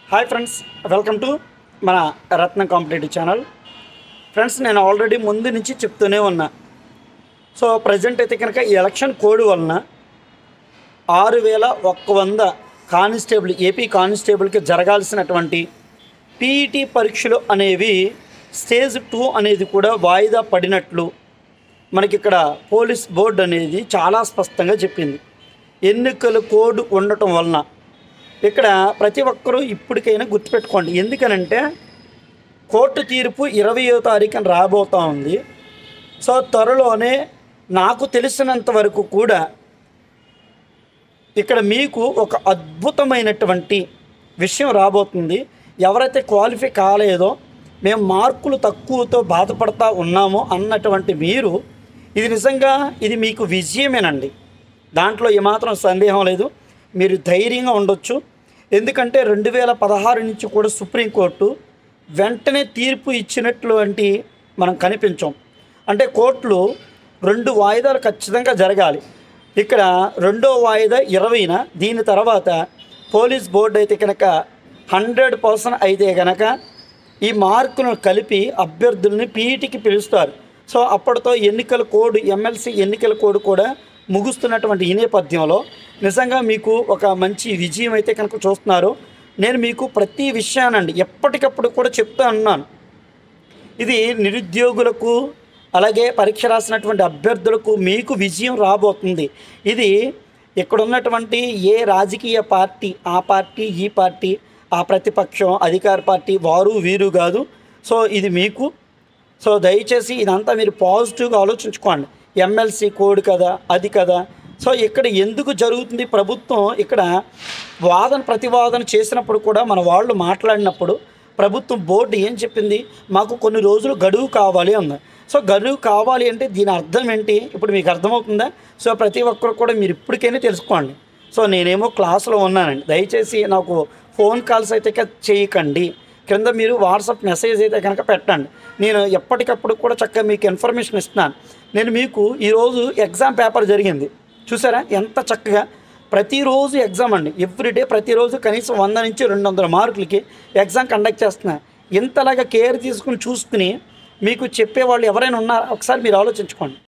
hi friends welcome to మన Ratna competitive channel friends నేను already ముందు నుంచి చెప్తూనే ఉన్నా సో ప్రజెంట్ అయితే కనుక ఈ ఎలక్షన్ కోడ్ వలన ఆరు వేల ఒక్క వంద కానిస్టేబుల్ ఏపీ కానిస్టేబుల్కి జరగాల్సినటువంటి పీఈటీ పరీక్షలు అనేవి స్టేజ్ టూ అనేది కూడా వాయిదా పడినట్లు మనకి ఇక్కడ పోలీస్ బోర్డు అనేది చాలా స్పష్టంగా చెప్పింది ఎన్నికల కోడ్ ఉండటం వలన ఇక్కడ ప్రతి ఒక్కరూ ఇప్పటికైనా గుర్తుపెట్టుకోండి ఎందుకనంటే కోర్టు తీర్పు ఇరవయో తారీఖున రాబోతా ఉంది సో త్వరలోనే నాకు తెలిసినంత వరకు కూడా ఇక్కడ మీకు ఒక అద్భుతమైనటువంటి విషయం రాబోతుంది ఎవరైతే క్వాలిఫై కాలేదో మేము మార్కులు తక్కువతో బాధపడతా ఉన్నామో అన్నటువంటి మీరు ఇది నిజంగా ఇది మీకు విజయమేనండి దాంట్లో ఏమాత్రం సందేహం లేదు మీరు ధైర్యంగా ఉండొచ్చు ఎందుకంటే రెండు వేల పదహారు నుంచి కూడా సుప్రీంకోర్టు వెంటనే తీర్పు ఇచ్చినటువంటి మనం కనిపించాం అంటే కోర్టులు రెండు వాయిదాలు ఖచ్చితంగా జరగాలి ఇక్కడ రెండో వాయిదా ఇరవైన దీని తర్వాత పోలీస్ బోర్డు అయితే కనుక హండ్రెడ్ పర్సెంట్ అయితే కనుక ఈ మార్కులను కలిపి అభ్యర్థుల్ని పీఈటీకి పిలుస్తారు సో అప్పటితో ఎన్నికల కోడ్ ఎమ్మెల్సీ ఎన్నికల కోడ్ కూడా ముగుస్తున్నటువంటి ఈ నేపథ్యంలో నిజంగా మీకు ఒక మంచి విజయం అయితే కనుక చూస్తున్నారు నేను మీకు ప్రతి విషయానండి ఎప్పటికప్పుడు కూడా చెప్తా ఉన్నాను ఇది నిరుద్యోగులకు అలాగే పరీక్ష రాసినటువంటి అభ్యర్థులకు మీకు విజయం రాబోతుంది ఇది ఇక్కడ ఉన్నటువంటి ఏ రాజకీయ పార్టీ ఆ పార్టీ ఈ పార్టీ ఆ ప్రతిపక్షం అధికార పార్టీ వారు వీరు కాదు సో ఇది మీకు సో దయచేసి ఇదంతా మీరు పాజిటివ్గా ఆలోచించుకోండి ఎమ్మెల్సీ కోడ్ కదా అది కదా సో ఇక్కడ ఎందుకు జరుగుతుంది ప్రభుత్వం ఇక్కడ వాదన ప్రతివాదన చేసినప్పుడు కూడా మన వాళ్ళు మాట్లాడినప్పుడు ప్రభుత్వం బోర్డు ఏం చెప్పింది మాకు కొన్ని రోజులు గడువు కావాలి అంది సో గడువు కావాలి అంటే దీని అర్థం ఏంటి ఇప్పుడు మీకు అర్థమవుతుందా సో ప్రతి ఒక్కరు కూడా మీరు ఇప్పటికైనా తెలుసుకోండి సో నేనేమో క్లాస్లో ఉన్నానండి దయచేసి నాకు ఫోన్ కాల్స్ అయితే ఇక చేయకండి కింద మీరు వాట్సాప్ మెసేజ్ అయితే కనుక పెట్టండి నేను ఎప్పటికప్పుడు కూడా చక్కగా మీకు ఇన్ఫర్మేషన్ ఇస్తున్నాను నేను మీకు ఈరోజు ఎగ్జామ్ పేపర్ జరిగింది చూసారా ఎంత చక్కగా ప్రతిరోజు ఎగ్జామ్ అండి ఎవ్రీడే ప్రతిరోజు కనీసం వంద నుంచి రెండు వందల మార్కులకి ఎగ్జామ్ కండక్ట్ చేస్తున్నా ఇంతలాగా కేర్ తీసుకుని చూసుకుని మీకు చెప్పేవాళ్ళు ఎవరైనా ఉన్నారా ఒకసారి మీరు ఆలోచించుకోండి